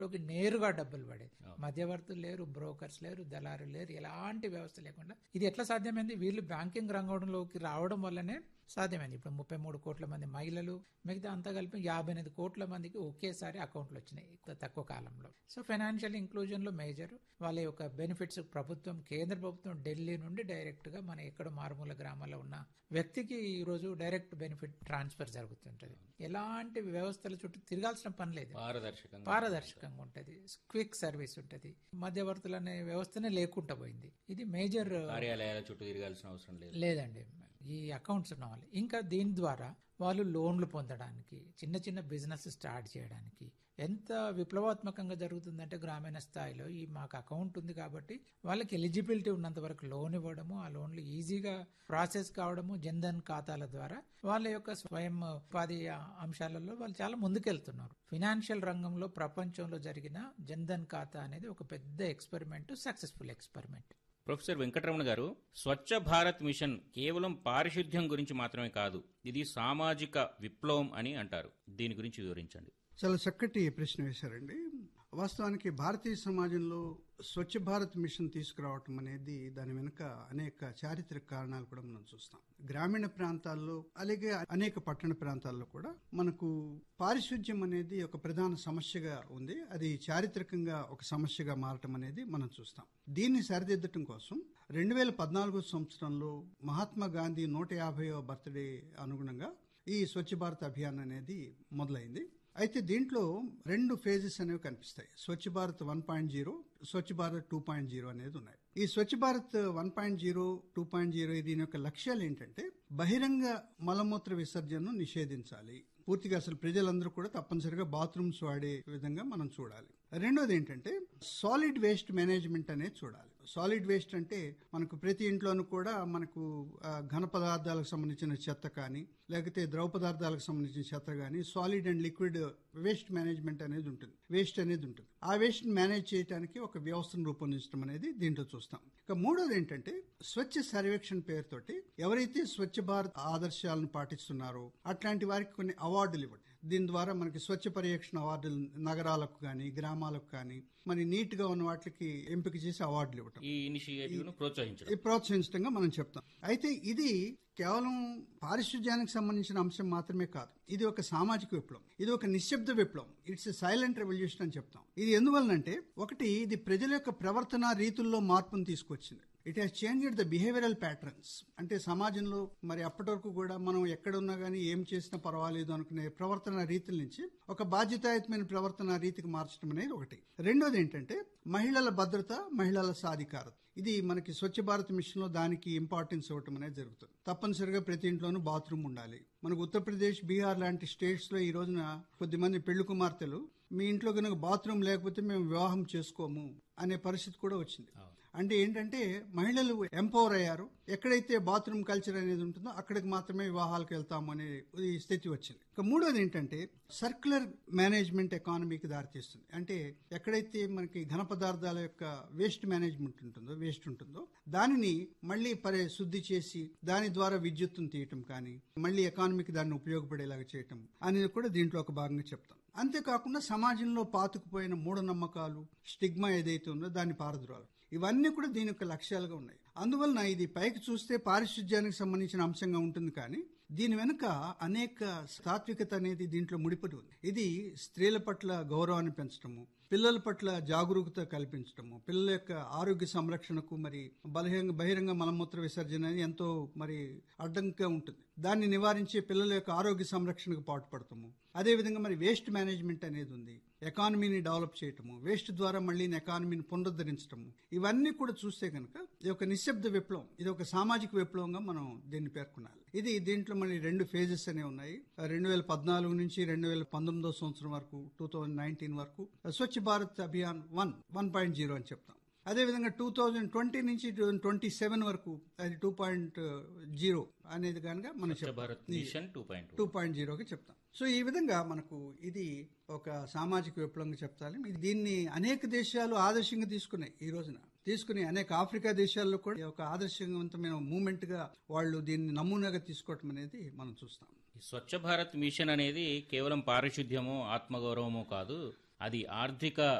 లోకి నేరుగా డబ్బులు పడేది మధ్యవర్తులు లేరు బ్రోకర్స్ లేరు దళారులు లేరు ఎలాంటి వ్యవస్థ లేకుండా ఇది ఎట్లా సాధ్యమైంది వీళ్ళు బ్యాంకింగ్ రంగంలోకి రావడం వల్లనే సాధ్యమైంది ఇప్పుడు ముప్పై మూడు కోట్ల మంది మహిళలు మిగతా అంతా కలిపి యాభై ఎనిమిది కోట్ల మందికి ఒకేసారి అకౌంట్లు వచ్చినాయి ఇంత తక్కువ కాలంలో సో ఫైనాన్షియల్ ఇంక్లూజన్ లో మేజర్ వాళ్ళ యొక్క బెనిఫిట్స్ ప్రభుత్వం కేంద్ర ప్రభుత్వం ఢిల్లీ నుండి డైరెక్ట్ గా మన ఎక్కడ మారుమూల గ్రామాల్లో ఉన్న వ్యక్తికి ఈ రోజు డైరెక్ట్ బెనిఫిట్ ట్రాన్స్ఫర్ జరుగుతుంటది ఎలాంటి వ్యవస్థల చుట్టూ తిరగాల్సిన పని లేదు పారదర్శకంగా పారదర్శకంగా ఉంటది క్విక్ సర్వీస్ ఉంటది మధ్యవర్తులు అనే వ్యవస్థనే లేకుండా పోయింది ఇది మేజర్ కార్యాలయాల చుట్టూ తిరగాల్సిన అవసరం లేదు లేదండి ఈ అకౌంట్స్ ఉన్న వాళ్ళు ఇంకా దీని ద్వారా వాళ్ళు లోన్లు పొందడానికి చిన్న చిన్న బిజినెస్ స్టార్ట్ చేయడానికి ఎంత విప్లవాత్మకంగా జరుగుతుందంటే గ్రామీణ స్థాయిలో ఈ మాకు అకౌంట్ ఉంది కాబట్టి వాళ్ళకి ఎలిజిబిలిటీ ఉన్నంత వరకు లోన్ ఇవ్వడము ఆ లోన్లు ఈజీగా ప్రాసెస్ కావడము జన్ధన్ ఖాతాల ద్వారా వాళ్ళ యొక్క స్వయం ఉపాధి అంశాలలో వాళ్ళు చాలా ముందుకెళ్తున్నారు ఫినాన్షియల్ రంగంలో ప్రపంచంలో జరిగిన జన్ధన్ ఖాతా అనేది ఒక పెద్ద experiment successful experiment professor Venkataramana గారు స్వచ్ఛ భారత్ మిషన్ కేవలం పారిశుద్ధ్యం గురించి మాత్రమే కాదు ఇది సామాజిక విప్లవం అని అంటారు దీని గురించి వివరించండి చాలా చక్కటి ప్రశ్న వేశారండి వాస్తవానికి భారతీయ సమాజంలో స్వచ్ఛ భారత్ మిషన్ తీసుకురావటం అనేది దాని వెనుక అనేక చారిత్రక కారణాలు కూడా మనం చూస్తాం గ్రామీణ ప్రాంతాల్లో అలాగే అనేక పట్టణ ప్రాంతాల్లో కూడా మనకు పారిశుధ్యం అనేది ఒక ప్రధాన సమస్యగా ఉంది అది చారిత్రకంగా ఒక సమస్యగా మారటం అనేది మనం చూస్తాం దీన్ని సరిదిద్దటం కోసం రెండు వేల పద్నాలుగో సంవత్సరంలో మహాత్మా గాంధీ నూట యాభైవ బర్త్డే అనుగుణంగా ఈ స్వచ్ఛ భారత్ అభియాన్ అనేది మొదలైంది అయితే దీంట్లో రెండు ఫేజెస్ అనేవి కనిపిస్తాయి Swachh Bharat one point zero Swachh Bharat two point zero అనేది ఉన్నాయి ఈ Swachh Bharat one point zero two point zero దీని యొక్క లక్ష్యాలు ఏంటంటే బహిరంగ మలమూత్ర విసర్జనను నిషేధించాలి పూర్తిగా అసలు ప్రజలందరూ కూడా తప్పనిసరిగా బాత్రూమ్స్ వాడే విధంగా మనం చూడాలి రెండోది ఏంటంటే సాలిడ్ వేస్ట్ మేనేజ్మెంట్ అనేది చూడాలి సాలిడ్ వేస్ట్ అంటే మనకు ప్రతి ఇంట్లోనూ కూడా మనకు ఆ, ఘన పదార్థాలకు సంబంధించిన చెత్త కానీ లేకపోతే ద్రవ పదార్థాలకు సంబంధించిన చెత్త కానీ solid and liquid waste management అనేది ఉంటుంది వేస్ట్ అనేది ఉంటుంది ఆ వేస్ట్ మేనేజ్ చేయడానికి ఒక వ్యవస్థను రూపొందించడం అనేది దీంట్లో చూస్తాం ఇక మూడోది ఏంటంటే స్వచ్ఛ సర్వేక్షణ పేరుతోటి ఎవరైతే స్వచ్ఛ భారత్ ఆదర్శాలను పాటిస్తున్నారో అట్లాంటి వారికి కొన్ని అవార్డులు ఇవ్వడం దీని ద్వారా మనకి స్వచ్ఛ పర్యవేక్షణ అవార్డులు నగరాలకు కానీ గ్రామాలకు కానీ మరి నీట్ గా ఉన్న వాటికి ఎంపిక చేసి అవార్డులు ఇవ్వటం ఈ ఇనిషియేటివ్ ను ప్రోత్సహించడం ఈ ప్రోత్సహించడంగా మనం చెప్తాం అయితే ఇది కేవలం పారిశుధ్యానికి సంబంధించిన అంశం మాత్రమే కాదు ఇది ఒక సామాజిక విప్లవం ఇది ఒక నిశ్శబ్ద విప్లవం ఇట్స్ సైలెంట్ రెవల్యూషన్ అని చెప్తాం ఇది ఎందువలనంటే ఒకటి ఇది ప్రజల యొక్క ప్రవర్తన రీతుల్లో మార్పును తీసుకొచ్చింది it has changed the behavioural patterns అంటే సమాజంలో మరి అప్పటి వరకు కూడా మనం ఎక్కడున్నా గానీ ఏం చేసినా పర్వాలేదు అనుకునే ప్రవర్తన రీతుల నుంచి ఒక బాధ్యతాయుతమైన ప్రవర్తన రీతికి మార్చడం అనేది ఒకటి రెండోది ఏంటంటే మహిళల భద్రత మహిళల సాధికారత ఇది మనకి స్వచ్ఛ భారత్ మిషన్ లో దానికి ఇంపార్టెన్స్ ఇవ్వటం అనేది జరుగుతుంది తప్పనిసరిగా ప్రతి ఇంట్లోనూ బాత్రూమ్ ఉండాలి మనకు ఉత్తరప్రదేశ్ బీహార్ లాంటి స్టేట్స్ లో ఈ రోజున కొద్దిమంది పెళ్లి కుమార్తెలు మీ ఇంట్లో కనుక బాత్రూమ్ లేకపోతే మేము వివాహం చేసుకోము అనే పరిస్థితి కూడా వచ్చింది అంటే ఏంటంటే మహిళలు ఎంపవర్ అయ్యారు ఎక్కడైతే బాత్రూమ్ కల్చర్ అనేది ఉంటుందో అక్కడికి మాత్రమే వివాహాలకు వెళ్తాము అనే ఈ స్థితి వచ్చింది ఇక మూడోది ఏంటంటే సర్క్యులర్ మేనేజ్మెంట్ ఎకానమీకి దారితీస్తుంది అంటే ఎక్కడైతే మనకి ఘన పదార్థాల యొక్క వేస్ట్ మేనేజ్మెంట్ ఉంటుందో వేస్ట్ ఉంటుందో దానిని మళ్ళీ పరే శుద్ధి చేసి దాని ద్వారా విద్యుత్తును తీయటం కానీ మళ్ళీ ఎకానమీకి దాన్ని ఉపయోగపడేలాగా చేయటం అనేది కూడా దీంట్లో ఒక భాగంగా చెప్తాం అంతేకాకుండా సమాజంలో పాతుకుపోయిన మూఢనమ్మకాలు స్టిగ్మా ఏదైతే ఉందో దాన్ని పారద్రోలు ఇవన్నీ కూడా దీని యొక్క లక్ష్యాలుగా ఉన్నాయి అందువలన ఇది పైకి చూస్తే పారిశుధ్యానికి సంబంధించిన అంశంగా ఉంటుంది కానీ దీని వెనుక అనేక తాత్వికత అనేది దీంట్లో ముడిపడి ఉంది ఇది స్త్రీల పట్ల గౌరవాన్ని పెంచడము పిల్లల పట్ల జాగరూకత కల్పించడము పిల్లల యొక్క ఆరోగ్య సంరక్షణకు మరి బలహీనంగా బహిరంగ మలమూత్ర విసర్జన అనేది ఎంతో మరి అడ్డంగా ఉంటుంది దాన్ని నివారించే పిల్లల యొక్క ఆరోగ్య సంరక్షణకు పాటుపడతాము అదేవిధంగా మరి వేస్ట్ మేనేజ్మెంట్ అనేది ఉంది ఎకానమీని డెవలప్ చేయటము వేస్ట్ ద్వారా మళ్ళీ ఎకానమీని పునరుద్ధరించడము ఇవన్నీ కూడా చూస్తే కనుక ఇది ఒక నిశ్శబ్ద విప్లవం ఇది ఒక సామాజిక విప్లవంగా మనం దీన్ని పేర్కొనాలి ఇది దీంట్లో మళ్ళీ రెండు ఫేజెస్ అనేవి ఉన్నాయి రెండు వేల పద్నాలుగు నుంచి రెండు వేల పంతొమ్మిదో సంవత్సరం వరకు టూ థౌజండ్ నైన్టీన్ వరకు Swachh Bharat Abhiyan one one point zero అని చెప్తాం అదేవిధంగా టూ థౌజండ్ ట్వంటీ నుంచి ట్వంటీ సెవెన్ వరకు అది టూ పాయింట్ జీరో అనేది కనుక మనం Swachh Bharat mission two point two point జీరోకి చెప్తాం సో ఈ విధంగా మనకు ఇది ఒక సామాజిక విప్లవంగా చెప్తాలి ఇది దీన్ని అనేక దేశాలు ఆదర్శంగా తీసుకున్నాయి ఈ రోజున తీసుకుని అనేక ఆఫ్రికా దేశాల్లో కూడా ఈ ఒక ఆదర్శవంతమైన మూమెంట్ గా వాళ్ళు దీన్ని నమూనాగా తీసుకోవటం అనేది మనం చూస్తాం ఈ స్వచ్ఛ భారత్ మిషన్ అనేది కేవలం పారిశుద్ధ్యమో ఆత్మగౌరవమో కాదు అది ఆర్థిక